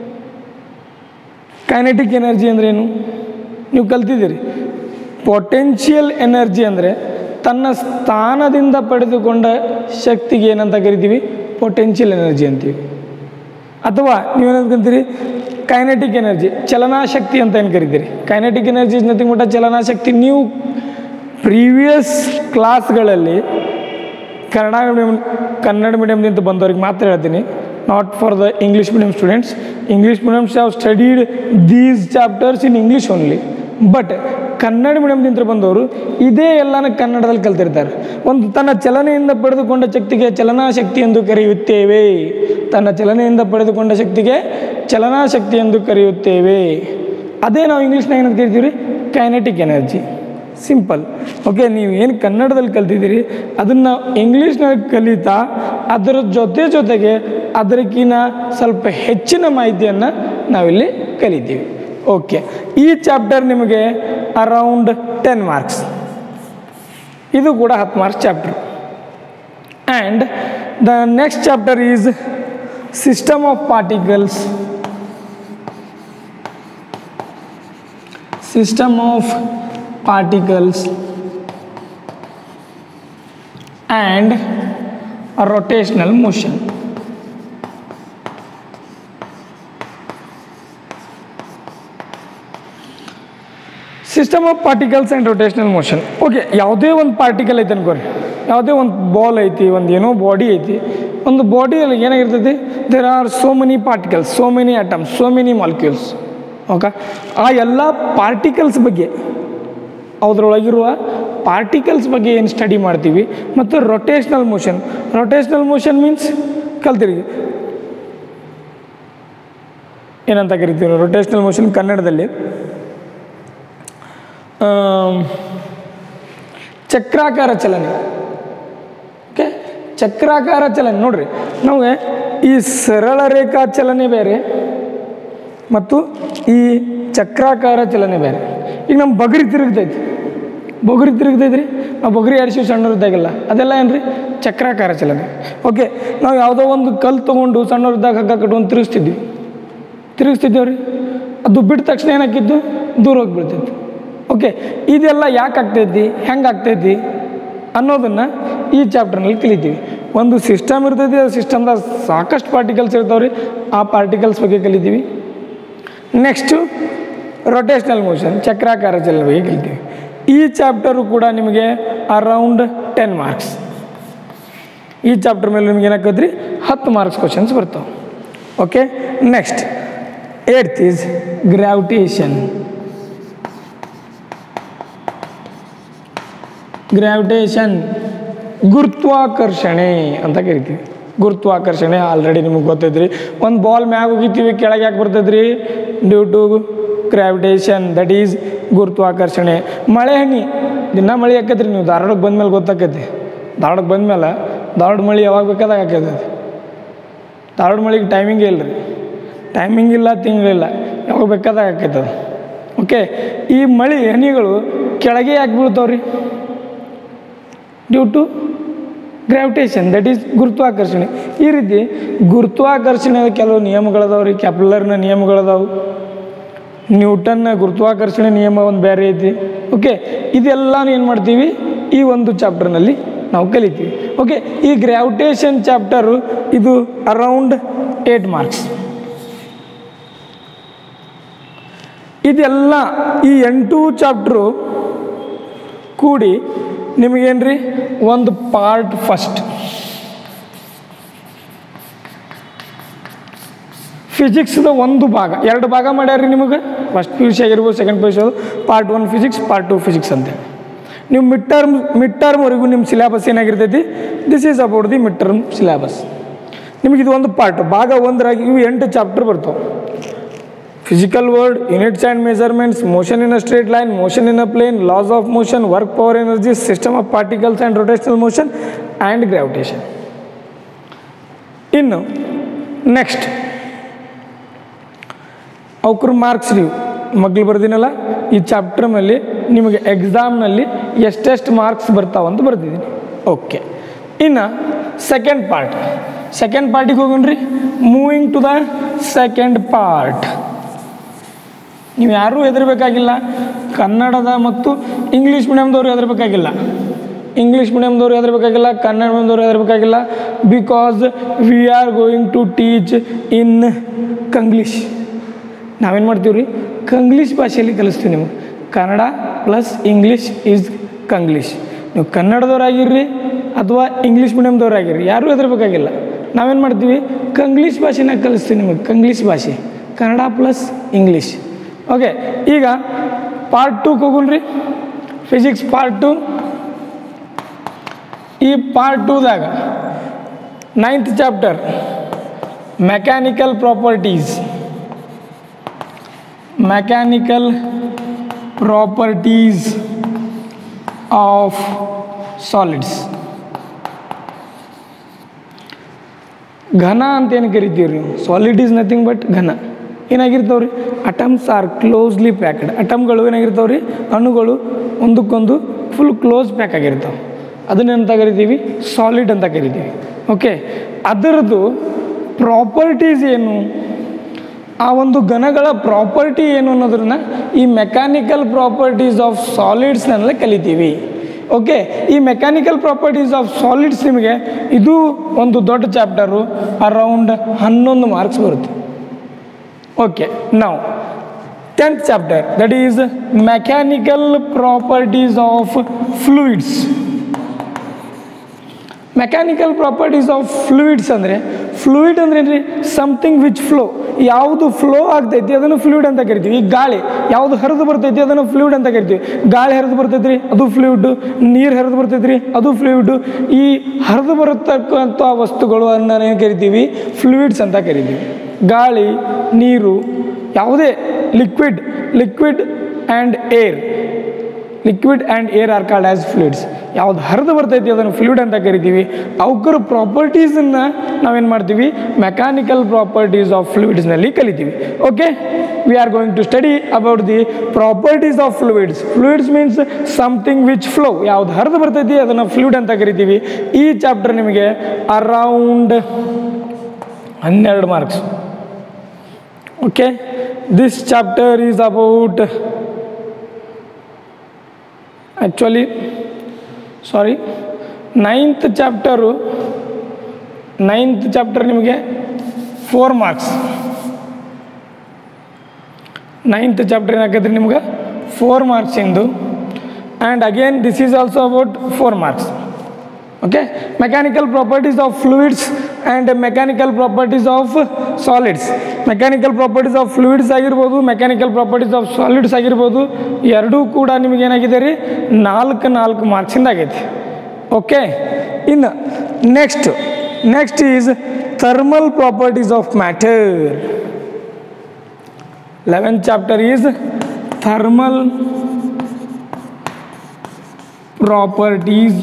ಕೈನೆಟಿಕ್ ಎನರ್ಜಿ ಅಂದ್ರೇನು ನೀವು ಕಲ್ತಿದ್ದೀರಿ ಪೊಟೆನ್ಷಿಯಲ್ ಎನರ್ಜಿ ಅಂದರೆ ತನ್ನ ಸ್ಥಾನದಿಂದ ಪಡೆದುಕೊಂಡ ಶಕ್ತಿಗೆ ಏನಂತ ಕರಿತೀವಿ ಪೊಟೆನ್ಷಿಯಲ್ ಎನರ್ಜಿ ಅಂತೀವಿ ಅಥವಾ ನೀವೇನಂತೀರಿ ಕೈನೆಟಿಕ್ ಎನರ್ಜಿ ಚಲನಾಶಕ್ತಿ ಅಂತ ಏನು ಕರಿತೀರಿ kinetic energy is nothing but ಚಲನಾಶಕ್ತಿ ನೀವು ಪ್ರೀವಿಯಸ್ ಕ್ಲಾಸ್ಗಳಲ್ಲಿ ಕನ್ನಡ ಮೀಡಿಯಮ್ ಕನ್ನಡ ಮೀಡಿಯಮ್ದಿಂದ ಬಂದವ್ರಿಗೆ ಮಾತ್ರ ಹೇಳ್ತೀನಿ not for the English medium students English mediums have studied these chapters in English only but Kannada ಮೀಡಿಯಮ್ದಿಂದ ಬಂದವರು ಇದೇ ಎಲ್ಲನ ಕನ್ನಡದಲ್ಲಿ ಕಲ್ತಿರ್ತಾರೆ ಒಂದು ತನ್ನ ಚಲನೆಯಿಂದ ಪಡೆದುಕೊಂಡ ಶಕ್ತಿಗೆ ಚಲನಾಶಕ್ತಿ ಎಂದು ಕರೆಯುತ್ತೇವೆ ತನ್ನ ಚಲನೆಯಿಂದ ಪಡೆದುಕೊಂಡ ಶಕ್ತಿಗೆ ಚಲನಾಶಕ್ತಿ ಎಂದು ಕರೆಯುತ್ತೇವೆ ಅದೇ ನಾವು ಇಂಗ್ಲೀಷ್ನಾಗ ಏನಂತ ಕರಿತೀವಿ ರೀ ಕೈನೆಟಿಕ್ ಎನರ್ಜಿ ಸಿಂಪಲ್ ಓಕೆ ನೀವು ಏನು ಕನ್ನಡದಲ್ಲಿ ಕಲ್ತಿದ್ದೀರಿ ಅದನ್ನು ಇಂಗ್ಲೀಷ್ನಲ್ಲಿ ಕಲಿತಾ ಅದರ ಜೊತೆ ಜೊತೆಗೆ ಅದಕ್ಕಿಂತ ಸ್ವಲ್ಪ ಹೆಚ್ಚಿನ ಮಾಹಿತಿಯನ್ನು ನಾವಿಲ್ಲಿ ಕಲಿತೀವಿ ಓಕೆ ಈ ಚಾಪ್ಟರ್ ನಿಮಗೆ ಅರೌಂಡ್ ಟೆನ್ ಮಾರ್ಕ್ಸ್ ಇದು ಕೂಡ ಹತ್ತು marks chapter and the next chapter is system of particles system of particles and a rotational motion system of particles and rotational motion okay ಯಾವುದೇ ಒಂದು ಪಾರ್ಟಿಕಲ್ ಐತೆ ಅನ್ಕೋರಿ ಯಾವುದೇ ಒಂದು ಬಾಲ್ ಐತಿ ಒಂದು ಏನೋ ಬಾಡಿ ಐತಿ ಒಂದು ಬಾಡಿಯಲ್ಲಿ ಏನಾಗಿರ್ತೈತಿ there are so many particles so many atoms so many molecules okay ಆ ಎಲ್ಲ ಪಾರ್ಟಿಕಲ್ಸ್ ಬಗ್ಗೆ ಅದರೊಳಗಿರುವ ಪಾರ್ಟಿಕಲ್ಸ್ ಬಗ್ಗೆ ಏನು ಸ್ಟಡಿ ಮಾಡ್ತೀವಿ ಮತ್ತು rotational motion rotational motion means ಕಲ್ತಿರಿ ಏನಂತ ಕರಿತೀವಿ ರೊಟೇಷ್ನಲ್ ಮೋಷನ್ ಕನ್ನಡದಲ್ಲಿ ಆಮ್, ಚಕ್ರಾಕಾರ ಚಲನೆ ಓಕೆ ಚಕ್ರಾಕಾರ ಚಲನೆ ನೋಡ್ರಿ ನಮಗೆ ಈ ಸರಳ ರೇಖಾ ಚಲನೆ ಬೇರೆ ಮತ್ತು ಈ ಚಕ್ರಾಕಾರ ಚಲನೆ ಬೇರೆ ಈಗ ನಮ್ಮ ಬಗರಿ ತಿರುಗ್ತೈತಿ ಬೊಗರಿ ತಿರುಗ್ತೈತಿ ರೀ ನಾವು ಬೊಗರಿ ಆಡಿಸಿ ಸಣ್ಣವ್ರಿದ್ದಾಗೆಲ್ಲ ಅದೆಲ್ಲ ಏನು ರೀ ಚಕ್ರಾಕಾರ ಚಲನೆ ಓಕೆ ನಾವು ಯಾವುದೋ ಒಂದು ಕಲ್ಲು ತೊಗೊಂಡು ಸಣ್ಣವ್ರಿದ್ದಾಗ ಹಗ್ಗ ಕಟ್ಕೊಂಡು ತಿರುಗಿಸ್ತಿದ್ವಿ ತಿರುಗಿಸ್ತಿದ್ದೇವೆ ರೀ ಅದು ಬಿಟ್ಟ ತಕ್ಷಣ ಏನಾಕಿದ್ದು ದೂರ ಹೋಗಿ ಬೀಳ್ತೈತಿ ಓಕೆ ಇದೆಲ್ಲ ಯಾಕೆ ಆಗ್ತೈತಿ ಹೆಂಗೆ ಆಗ್ತೈತಿ ಅನ್ನೋದನ್ನು ಈ ಚಾಪ್ಟರ್ನಲ್ಲಿ ಕಲಿತೀವಿ ಒಂದು ಸಿಸ್ಟಮ್ ಇರ್ತೈತಿ ಆ ಸಿಸ್ಟಮ್ದಾಗ ಸಾಕಷ್ಟು ಪಾರ್ಟಿಕಲ್ಸ್ ಇರ್ತಾವೆ ರೀ ಆ ಪಾರ್ಟಿಕಲ್ಸ್ ಬಗ್ಗೆ ಕಲಿತೀವಿ ನೆಕ್ಸ್ಟು ರೊಟೇಷ್ನಲ್ ಮೋಷನ್ ಚಕ್ರಾಕಾರ ಚಲನೆ ಬಗ್ಗೆ ಕಲಿತೀವಿ ಈ ಚಾಪ್ಟರು ಕೂಡ ನಿಮಗೆ ಅರೌಂಡ್ ಟೆನ್ ಮಾರ್ಕ್ಸ್ ಈ ಚಾಪ್ಟರ್ ಮೇಲೆ ನಿಮ್ಗೆ ಏನಾಕೈತ್ರಿ ಹತ್ತು ಮಾರ್ಕ್ಸ್ ಕ್ವಶನ್ಸ್ ಬರ್ತಾವೆ okay next eighth is gravitation gravitation ಗುರುತ್ವಾಕರ್ಷಣೆ ಅಂತ ಕರಿತೀವಿ ಗುರುತ್ವಾಕರ್ಷಣೆ ಆಲ್ರೆಡಿ ನಿಮಗೆ ಗೊತ್ತೈತ್ರಿ ಒಂದು ಬಾಲ್ ಮ್ಯಾಗ ಹೋಗಿತೀವಿ ಕೆಳಗೆ ಯಾಕೆ ಬರ್ತೈತ್ರಿ due to gravitation that is ಗುರುತ್ವಾಕರ್ಷಣೆ ಮಳೆ ಹನಿ ದಿನ ಮಳೆ ಆಕೈತ್ರಿ ನೀವು ಧಾರವಾಡಕ್ಕೆ ಬಂದ್ಮೇಲೆ ಗೊತ್ತಾಕೈತಿ ಧಾರವಾಡಕ್ಕೆ ಬಂದ್ಮೇಲೆ ಧಾರವಾಡ ಮಳೆ ಯಾವಾಗ ಬೇಕಾದಾಗ ಆಕೈತಿ ಧಾರವಾಡ ಮಳೆಗೆ ಟೈಮಿಂಗೇ ಇಲ್ಲ ರೀ ಟೈಮಿಂಗ್ ಇಲ್ಲ ತಿಂಗಳಿಲ್ಲ ಯಾವಾಗ ಬೇಕಾದಾಗ ಆಕೈತದ ಓಕೆ ಈ ಮಳೆ ಹನಿಗಳು ಕೆಳಗೆ ಯಾಕೆ ಬೀಳ್ತಾವ್ರಿ due to gravitation that is ಗುರುತ್ವಾಕರ್ಷಣೆ ಈ ರೀತಿ ಗುರುತ್ವಾಕರ್ಷಣೆಯ ಕೆಲವು ನಿಯಮಗಳದಾವ ರೀ ಕ್ಯಾಪ್ಲರ್ನ ನಿಯಮಗಳದಾವು ನ್ಯೂಟನ್ನ ಗುರುತ್ವಾಕರ್ಷಣೆ ನಿಯಮ ಒಂದು ಬೇರೆ ಐತಿ ಓಕೆ ಇದೆಲ್ಲನೂ ಏನು ಮಾಡ್ತೀವಿ ಈ ಒಂದು ಚಾಪ್ಟರ್ನಲ್ಲಿ ನಾವು ಕಲಿತೀವಿ ಓಕೆ ಈ ಗ್ರಾವಿಟೇಷನ್ ಚಾಪ್ಟರು ಇದು ಅರೌಂಡ್ ಏಟ್ ಮಾರ್ಕ್ಸ್ ಇದೆಲ್ಲ ಈ ಎಂಟು ಚಾಪ್ಟ್ರು ಕೂಡಿ ನಿಮಗೇನ್ರಿ ಒಂದು ಪಾರ್ಟ್ ಫಸ್ಟ್ ಫಿಸಿಕ್ಸ್ದ ಒಂದು ಭಾಗ ಎರಡು ಭಾಗ ಮಾಡ್ಯಾರ್ರಿ ನಿಮಗೆ ಫಸ್ಟ್ ಪಿ ಯು ಸಿ ಆಗಿರ್ಬೋದು second P U C part one physics part two physics ಅಂತೇಳಿ ನೀವು ಮಿಡ್ ಟರ್ಮ್ ಮಿಡ್ ಟರ್ಮ್ವರೆಗೂ ನಿಮ್ಮ ಸಿಲೆಬಸ್ ಏನಾಗಿರ್ತೈತಿ this is about the mid term syllabus ನಿಮಗೆ ಇದು ಒಂದು ಪಾರ್ಟ್ ಭಾಗ ಒಂದರಾಗಿ ಇವು ಎಂಟು ಚಾಪ್ಟರ್ ಬರ್ತಾವೆ physical world units and measurements motion in a straight line motion in a plane laws of motion work power energy system of particles and rotational motion and gravitation ಇನ್ನು next ಅವ್ರ marks ನೀವು ಮಗ್ಳು ಬರ್ದಿನಲ್ಲ ಈ chapter ಮೇಲೆ ನಿಮಗೆ ಎಕ್ಸಾಮ್ನಲ್ಲಿ ಎಷ್ಟೆಷ್ಟು ಮಾರ್ಕ್ಸ್ ಬರ್ತಾವಂತ ಬರ್ದಿದ್ದೀನಿ ಓಕೆ ಇನ್ನು ಸೆಕೆಂಡ್ ಪಾರ್ಟ್ ಸೆಕೆಂಡ್ ಪಾರ್ಟಿಗೆ ಹೋಗೋಣ್ರಿ moving to the second part ನೀವು ಯಾರೂ ಹೆದರಬೇಕಾಗಿಲ್ಲ ಕನ್ನಡದ ಮತ್ತು ಇಂಗ್ಲೀಷ್ ಮೀಡಿಯಮ್ದವ್ರು ಹೆದರಬೇಕಾಗಿಲ್ಲ ಇಂಗ್ಲೀಷ್ ಮೀಡಿಯಮ್ದವ್ರು ಹೆದರಬೇಕಾಗಿಲ್ಲ ಕನ್ನಡ ಮೀಡಿಯಮ್ದವ್ರು ಹೆದರಬೇಕಾಗಿಲ್ಲ because we are going to teach in Kanglish ನಾವೇನು ಮಾಡ್ತೀವಿ ರೀ ಕಂಗ್ಲೀಷ್ ಭಾಷೆಯಲ್ಲಿ ಕಲಿಸ್ತೀವಿ ನಿಮಗೆ Kannada plus English is Kanglish ನೀವು ಕನ್ನಡದವ್ರಾಗಿರ್ರಿ ಅಥವಾ ಇಂಗ್ಲೀಷ್ ಮೀಡಿಯಮ್ದವ್ರಾಗಿರ್ರಿ ಯಾರೂ ಹೆದರಬೇಕಾಗಿಲ್ಲ ನಾವೇನು ಮಾಡ್ತೀವಿ ಕಂಗ್ಲೀಷ್ ಭಾಷೆನ ಕಲಿಸ್ತೀವಿ ನಿಮಗೆ ಕಂಗ್ಲೀಷ್ ಭಾಷೆ ಕನ್ನಡ ಪ್ಲಸ್ ಇಂಗ್ಲೀಷ್ ಓಕೆ ಈಗ ಪಾರ್ಟ್ ಟೂಗೆ ಹೋಗುಣ್ರಿ ಫಿಸಿಕ್ಸ್ ಪಾರ್ಟ್ ಟು ಈ ಪಾರ್ಟ್ ಟೂದಾಗ ninth chapter mechanical properties mechanical properties of solids ಘನ ಅಂತ ಏನು ಕರಿತೀವಿ ರೀ ಸಾಲಿಡ್ ಈಸ್ ನಥಿಂಗ್ ಬಟ್ ಘನ ಏನಾಗಿರ್ತಾವೆ ರೀ ಅಟಮ್ಸ್ ಆರ್ ಕ್ಲೋಸ್ಲಿ ಪ್ಯಾಕ್ಡ್ ಅಟಮ್ಗಳು ಏನಾಗಿರ್ತಾವೆ ರೀ ಅಣುಗಳು ಒಂದಕ್ಕೊಂದು ಫುಲ್ ಕ್ಲೋಸ್ ಪ್ಯಾಕ್ ಆಗಿರ್ತಾವೆ ಅದನ್ನೆಂತ ಕರಿತೀವಿ ಸಾಲಿಡ್ ಅಂತ ಕರಿತೀವಿ ಓಕೆ ಅದರದ್ದು ಪ್ರಾಪರ್ಟೀಸ್ ಏನು ಆ ಒಂದು ಘನಗಳ ಪ್ರಾಪರ್ಟಿ ಏನು ಅನ್ನೋದನ್ನ ಈ ಮೆಕ್ಯಾನಿಕಲ್ ಪ್ರಾಪರ್ಟೀಸ್ ಆಫ್ ಸಾಲಿಡ್ಸ್ನೆಲ್ಲ ಕಲಿತೀವಿ ಓಕೆ ಈ ಮೆಕ್ಯಾನಿಕಲ್ ಪ್ರಾಪರ್ಟೀಸ್ ಆಫ್ ಸಾಲಿಡ್ಸ್ ನಿಮಗೆ ಇದು ಒಂದು ದೊಡ್ಡ ಚಾಪ್ಟರು ಅರೌಂಡ್ ಹನ್ನೊಂದು ಮಾರ್ಕ್ಸ್ ಬರುತ್ತೆ ಓಕೆ ನಾವು tenth chapter that is mechanical properties of fluids mechanical properties of fluids ಅಂದರೆ ಫ್ಲೂಯಿಡ್ ಅಂದ್ರೆ ಏನ್ರಿ ಸಮಥಿಂಗ್ ವಿಚ್ ಫ್ಲೋ ಯಾವುದು ಫ್ಲೋ ಆಗ್ತೈತಿ ಅದನ್ನು ಫ್ಲೂಯಿಡ್ ಅಂತ ಕರಿತೀವಿ ಈ ಗಾಳಿ ಯಾವುದು ಹರಿದು ಬರ್ತೈತಿ ಅದನ್ನು ಫ್ಲೂಯಿಡ್ ಅಂತ ಕರಿತೀವಿ ಗಾಳಿ ಹರಿದು ಬರ್ತೈತ್ರಿ ಅದು ಫ್ಲೂಯಿಡ್ ನೀರು ಹರಿದು ಬರ್ತೈತ್ರಿ ಅದು ಫ್ಲೂಯಿಡ್ ಈ ಹರಿದು ಬರತಕ್ಕಂಥ ವಸ್ತುಗಳು ಅನ್ನ ಏನು ಕರಿತೀವಿ ಫ್ಲೂಯಿಡ್ಸ್ ಅಂತ ಕರಿತೀವಿ ಗಾಳಿ ನೀರು ಯಾವುದೇ liquid liquid and air liquid and air are called as fluids ಯಾವ್ದು ಹರಿದು ಬರ್ತೈತಿ ಅದನ್ನು ಫ್ಲೂಯಿಡ್ ಅಂತ ಕರಿತೀವಿ ಅವಕ್ಕರ ಪ್ರಾಪರ್ಟೀಸನ್ನು ನಾವೇನು ಮಾಡ್ತೀವಿ ಮೆಕ್ಯಾನಿಕಲ್ ಪ್ರಾಪರ್ಟೀಸ್ ಆಫ್ ಫ್ಲೂಯಿಡ್ಸ್ನಲ್ಲಿ ಕಲಿತೀವಿ okay we are going to study about the properties of fluids fluids means something which flow ಯಾವ್ದು ಹರಿದು ಬರ್ತೈತಿ ಅದನ್ನು ಫ್ಲೂಯಿಡ್ ಅಂತ ಕರಿತೀವಿ ಈ ಚಾಪ್ಟರ್ ನಿಮಗೆ ಅರೌಂಡ್ ಹನ್ನೆರಡು marks okay this chapter is about actually sorry ninth chapter ninth chapter ನಿಮಗೆ ಫೋರ್ ಮಾರ್ಕ್ಸ್ ನೈನ್ತ್ ಚಾಪ್ಟರ್ ಏನಾಗತ್ತೆ ನಿಮ್ಗೆ ಫೋರ್ ಮಾರ್ಕ್ಸಿಂದು and again this is also about four marks okay mechanical properties of fluids and mechanical properties of solids mechanical properties of fluids ಆಗಿರ್ಬೋದು mechanical properties of solids ಆಗಿರ್ಬೋದು ಎರಡೂ ಕೂಡ ನಿಮಗೆ ಏನಾಗಿದೆ ರೀ ನಾಲ್ಕು ನಾಲ್ಕು ಮಾರ್ಕ್ಸಿಂದ ಆಗೈತಿ ಓಕೆ ಇನ್ನು next next is thermal properties of matter eleventh chapter is thermal properties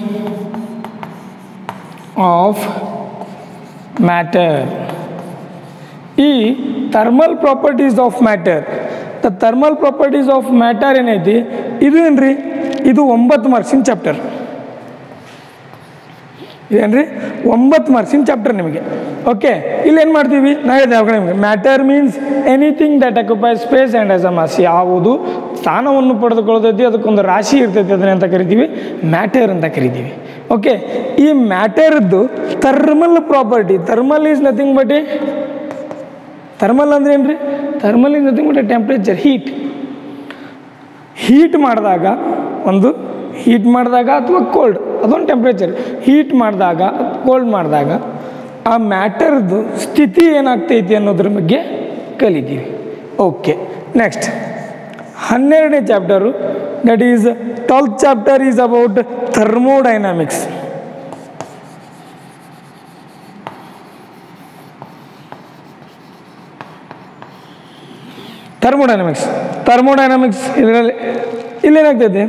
of matter ಈ thermal properties of matter the thermal properties of matter ಏನೈತಿ ಇದು ಏನ್ರಿ ಇದು ಒಂಬತ್ತು ಮಾರ್ಕ್ಸಿನ ಚಾಪ್ಟರ್ ಇದೇನ್ರಿ ಒಂಬತ್ತು ಮಾರ್ಕ್ಸಿನ ಚಾಪ್ಟರ್ ನಿಮಗೆ ಓಕೆ ಇಲ್ಲಿ ಏನು ಮಾಡ್ತೀವಿ ನಾ ಹೇಳಿದೆ ಅವಾಗ ನಿಮಗೆ matter means anything that occupy space and as a mass ಯಾವುದು ಸ್ಥಾನವನ್ನು ಪಡೆದುಕೊಳ್ಳತೈತಿ ಅದಕ್ಕೊಂದು ರಾಶಿ ಇರ್ತೈತಿ ಅದನ್ನ ಅಂತ ಕರಿತೀವಿ ಮ್ಯಾಟರ್ ಅಂತ ಕರಿತೀವಿ ಓಕೆ ಈ ಮ್ಯಾಟರ್ದು thermal property thermal is nothing but a thermal ಅಂದ್ರೆ ಏನು ರೀ thermal is nothing but a temperature heat heat ಮಾಡಿದಾಗ ಒಂದು ಹೀಟ್ ಮಾಡಿದಾಗ ಅಥವಾ ಕೋಲ್ಡ್ ಅದೊಂದು ಟೆಂಪ್ರೇಚರ್ ಹೀಟ್ ಮಾಡಿದಾಗ ಕೋಲ್ಡ್ ಮಾಡಿದಾಗ ಆ ಮ್ಯಾಟರ್ದು ಸ್ಥಿತಿ ಏನಾಗ್ತೈತಿ ಅನ್ನೋದ್ರ ಬಗ್ಗೆ ಕಲಿತೀವಿ ಓಕೆ ನೆಕ್ಸ್ಟ್ ಹನ್ನೆರಡನೇ chapter that is twelfth chapter is about thermodynamics thermodynamics thermodynamics ಇದರಲ್ಲಿ ಇಲ್ಲೇನಾಗ್ತೈತೆ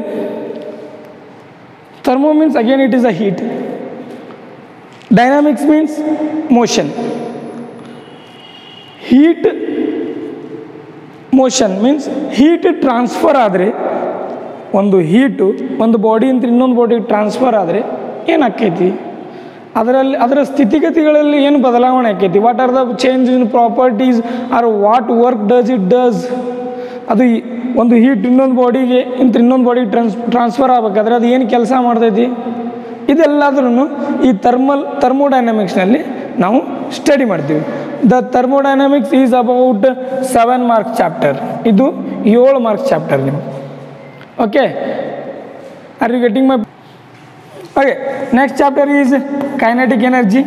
thermo means again it is a heat dynamics means motion heat motion means heat transfer ಆದರೆ ಒಂದು ಹೀಟು ಒಂದು ಬಾಡಿಯಿಂದ ಇನ್ನೊಂದು ಬಾಡಿಗೆ ಟ್ರಾನ್ಸ್ಫರ್ ಆದರೆ ಏನಾಕೈತಿ ಅದರಲ್ಲಿ ಅದರ ಸ್ಥಿತಿಗತಿಗಳಲ್ಲಿ ಏನು ಬದಲಾವಣೆ ಆಕೈತಿ what are the change in properties are what work does it does ಅದು ಈ- ಒಂದು ಹೀಟ್ ಇನ್ನೊಂದು ಬಾಡಿಗೆ ಇಂತ ಇನ್ನೊಂದು ಬಾಡಿಗೆ ಟ್ರಾನ್ಸ್ ಟ್ರಾನ್ಸ್ಫರ್ ಆಗ್ಬೇಕಾದ್ರೆ ಅದು ಏನು ಕೆಲಸ ಮಾಡ್ತೈತಿ ಇದೆಲ್ಲದ್ರೂ ಈ ಥರ್ಮಲ್ ಥರ್ಮೋಡೈನಮಿಕ್ಸ್ನಲ್ಲಿ ನಾವು ಸ್ಟಡಿ ಮಾಡ್ತೀವಿ the thermodynamics is about seven marks chapter ಇದು ಏಳು ಮಾರ್ಕ್ಸ್ ಚಾಪ್ಟರ್ ನಿಮ್ಗೆ okay are you getting my okay next chapter is kinetic energy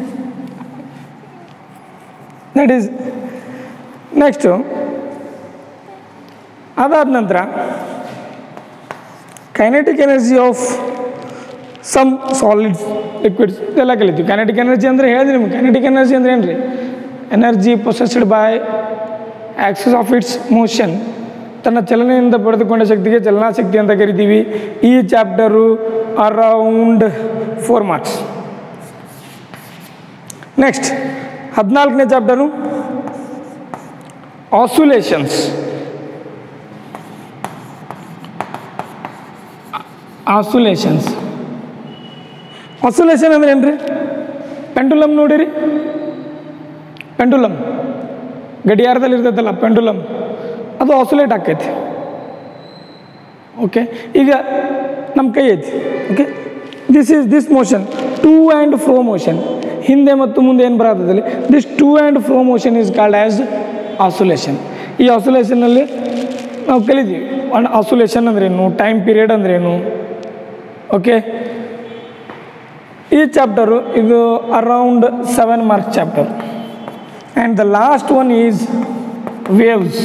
that is next ಅದಾದ ನಂತರ kinetic energy of some solids liquids ಇದೆಲ್ಲ ಕಲಿತೀವಿ ಕೈನೆಟಿಕ್ ಎನರ್ಜಿ ಅಂದರೆ ಹೇಳಿದ್ರಿ ನಿಮ್ಗೆ ಕೈನೆಟಿಕ್ ಎನರ್ಜಿ ಅಂದ್ರೆ ಏನು ರೀ energy possessed by axis of its motion ತನ್ನ ಚಲನೆಯಿಂದ ಪಡೆದುಕೊಂಡ ಶಕ್ತಿಗೆ ಚಲನಾಶಕ್ತಿ ಅಂತ ಕರಿತೀವಿ ಈ chapter around four marks next ಹದಿನಾಲ್ಕನೇ ಚಾಪ್ಟರು ಆಸುಲೇಷನ್ಸ್ ಆಸುಲೇಷನ್ಸ್ ಆಸುಲೇಷನ್ ಅಂದ್ರೆ ಏನ್ರಿ ಪೆಂಡುಲಮ್ ನೋಡಿರಿ ಪೆಂಡುಲಮ್ ಗಡಿಯಾರದಲ್ಲಿ ಇರ್ತೈತಲ್ಲ ಪೆಂಡುಲಮ್ ಅದು ಆಸುಲೇಟ್ ಆಕೈತಿ ಓಕೆ ಈಗ ನಮ್ಮ ಕೈ ಐತಿ okay this is this motion to and fro motion ಹಿಂದೆ ಮತ್ತು ಮುಂದೆ ಏನು ಬರತ್ತದಲ್ಲಿ this to and fro motion is called as oscillation ಈ ಆಸುಲೇಷನಲ್ಲಿ ನಾವು ಕಲಿತೀವಿ ಆಸುಲೇಷನ್ ಅಂದ್ರೇನು ಟೈಮ್ ಪೀರಿಯಡ್ ಅಂದ್ರೇನು ಓಕೆ ಈ ಚಾಪ್ಟರು ಇದು around seven marks chapter and the last one is waves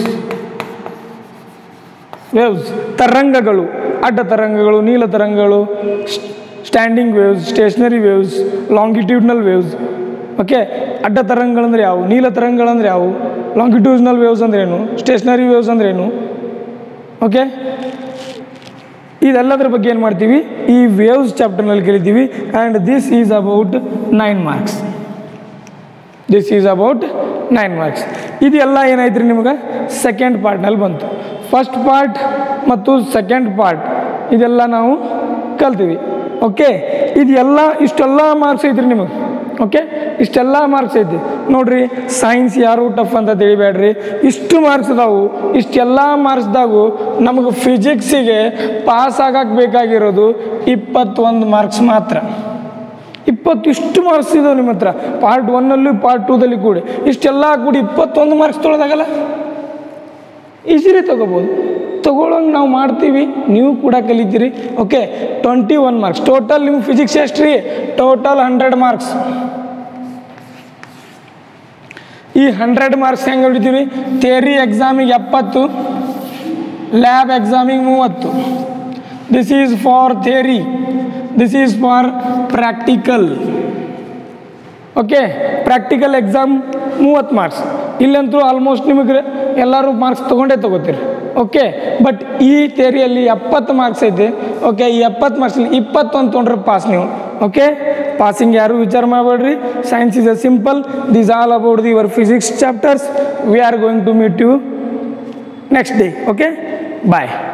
waves ತರಂಗಗಳು ಅಡ್ಡ ತರಂಗಗಳು ನೀಲ ತರಂಗಗಳು standing waves stationary waves longitudinal waves okay ಅಡ್ಡ ತರಂಗಗಳಂದ್ರೆ ಯಾವುವು ನೀಲ ತರಂಗಗಳಂದ್ರೆ ಯಾವುವು ಲಾಂಗಿಟ್ಯೂಡ್ನಲ್ ವೇವ್ಸ್ ಅಂದ್ರೇನು ಸ್ಟೇಷನರಿ ವೇವ್ಸ್ ಅಂದ್ರೇನು ಓಕೆ ಇದೆಲ್ಲದರ ಬಗ್ಗೆ ಏನು ಮಾಡ್ತೀವಿ ಈ ವೇವ್ಸ್ ಚಾಪ್ಟರ್ನಲ್ಲಿ ಕಲಿತೀವಿ and this is about nine marks this is about nine marks ಇದೆಲ್ಲ ಏನಾಯ್ತು ರೀ ನಿಮ್ಗೆ ಸೆಕೆಂಡ್ ಪಾರ್ಟ್ನಲ್ಲಿ ಬಂತು ಫಸ್ಟ್ ಪಾರ್ಟ್ ಮತ್ತು ಸೆಕೆಂಡ್ ಪಾರ್ಟ್ ಇದೆಲ್ಲ ನಾವು ಕಲ್ತೀವಿ ಓಕೆ ಇದೆಲ್ಲ ಇಷ್ಟೆಲ್ಲ ಮಾರ್ಕ್ಸ್ ಐತ್ರಿ ನಿಮಗೆ ಓಕೆ ಇಷ್ಟೆಲ್ಲ ಮಾರ್ಕ್ಸ್ ಐತಿ ನೋಡ್ರಿ ಸೈನ್ಸ್ ಯಾರು ಟಫ್ ಅಂತ ತಿಳಿಬೇಡ್ರಿ ಇಷ್ಟು ಮಾರ್ಕ್ಸ್ ಅದಾವು ಇಷ್ಟೆಲ್ಲ ಮಾರ್ಕ್ಸ್ದಾಗು ನಮಗೆ ಫಿಸಿಕ್ಸಿಗೆ ಪಾಸ್ ಆಗಕ್ಕೆ ಬೇಕಾಗಿರೋದು ಇಪ್ಪತ್ತೊಂದು ಮಾರ್ಕ್ಸ್ ಮಾತ್ರ ಇಪ್ಪತ್ತು ಇಷ್ಟು ಮಾರ್ಕ್ಸ್ ಇದಾವೆ ನಿಮ್ಮ ಹತ್ರ ಪಾರ್ಟ್ ಒನ್ನಲ್ಲೂ ಪಾರ್ಟ್ ಟೂದಲ್ಲಿ ಕೂಡಿ ಇಷ್ಟೆಲ್ಲ ಕೂಡಿ ಇಪ್ಪತ್ತೊಂದು ಮಾರ್ಕ್ಸ್ ತೊಗೊಳೋದಾಗಲ್ಲ ಈಸಿಲಿ ತೊಗೋಬೋದು ತೊಗೊಳಂಗೆ ನಾವು ಮಾಡ್ತೀವಿ ನೀವು ಕೂಡ ಕಲಿತೀರಿ okay twenty one marks total ನಿಮ್ಮ ಫಿಸಿಕ್ಸ್ ಎಷ್ಟು ರೀ ಟೋಟಲ್ ಹಂಡ್ರೆಡ್ ಮಾರ್ಕ್ಸ್ ಈ ಹಂಡ್ರೆಡ್ ಮಾರ್ಕ್ಸ್ ಹೆಂಗೆ ಹೊಡಿತೀವಿ ಥಿಯರಿ ಎಕ್ಸಾಮಿಗೆ ಎಪ್ಪತ್ತು ಲ್ಯಾಬ್ ಎಕ್ಸಾಮಿಗೆ ಮೂವತ್ತು this is for theory this is for practical okay practical exam ಮೂವತ್ತು ಮಾರ್ಕ್ಸ್ ಇಲ್ಲಂತೂ ಆಲ್ಮೋಸ್ಟ್ ನಿಮಗೆ ಎಲ್ಲರೂ ಮಾರ್ಕ್ಸ್ ತೊಗೊಂಡೇ ತೊಗೋತೀರಿ ಓಕೆ ಬಟ್ ಈ ಥೇರಿಯಲ್ಲಿ ಎಪ್ಪತ್ತು ಮಾರ್ಕ್ಸ್ ಐತೆ ಓಕೆ ಈ ಎಪ್ಪತ್ತು ಮಾರ್ಕ್ಸಲ್ಲಿ ಇಪ್ಪತ್ತೊಂದು ತೊಗೊಂಡ್ರೆ ಪಾಸ್ ನೀವು ಓಕೆ ಪಾಸಿಂಗ್ ಯಾರು ವಿಚಾರ ಮಾಡಬೇಡ್ರಿ science is a simple this all about the your physics chapters we are going to meet you next day okay bye